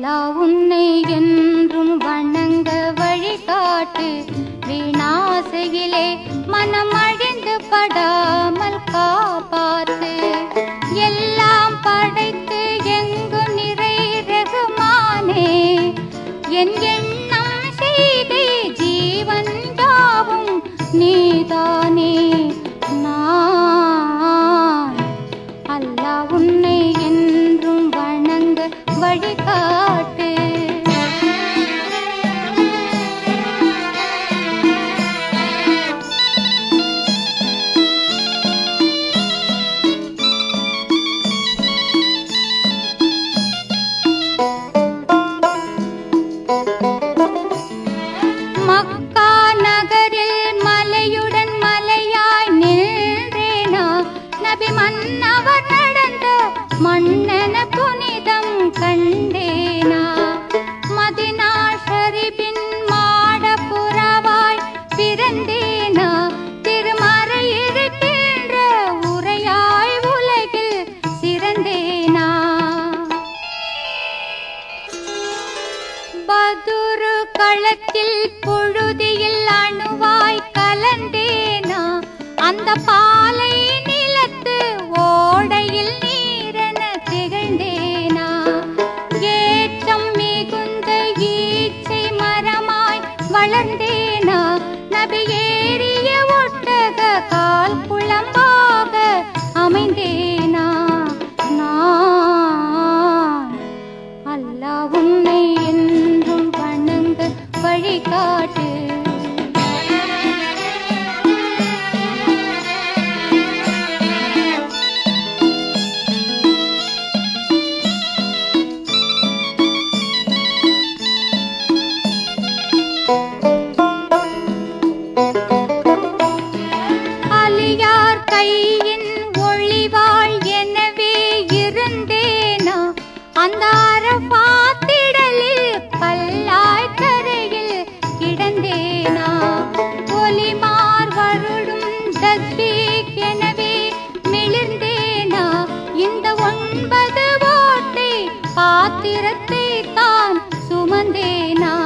அல்லாஹ் உன்னை என்றும் வணங்க வழிகாட்டு வீணாசையிலே மனம் அழிந்து படாமல் காப்பாத்து எல்லாம் படைத்து எங்கு நிறை ரகுமானே என் எண்ணம் செய்தே ஜீவன் யாவும் நீதானே நான் அல்லாஹ் உன்னை என்றும் வணங்க வழிகாட்டு மக்கா நகரில் மலையுடன் மலையாய் நின்றேனா நபி மன்னவர் நடந்த மன்னன புனிதம் கண்டேனா மதினா ஷரிபின் மாடப்புறவாய் பிறந்தேனா திருமறை இருக்கின்ற உரையாய் உலகில் சிறந்தேனா பதுரு களத்தில் புழுதியில் அணுவாய் கலந்தேனா அந்த பாலை நிலத்து ஓடையில் நீரென திகழ்ந்தேனா ஏற்றம் மிகுந்த ஈச்சை மரமாய் வளர்ந்தேனா நபி ஏறிய ஒட்டக கால் குளம்பாக அமைந்தேனா நான் அல்லாஹ் உன்னை என்றும் வணங்க வழிகாட்டு அலியார் கையின் ஒளிவாள் எனவே இருந்தேனா அந்த அரபாத்திடலில் கல்லாய் கரையில் கிடந்தேனா ஒலிமார் வருடும் தஸ்பீக் எனவே மிளிர்ந்தேனா இந்த ஒன்பது ஓட்டை பாத்திரத்தை தான் சுமந்தேனா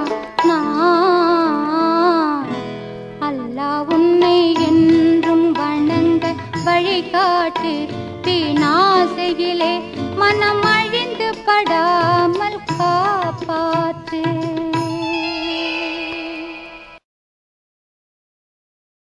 நான் அல்லாஹ் உன்னை என்றும் வணங்க வழிகாட்டு வீணாசையிலே மனம்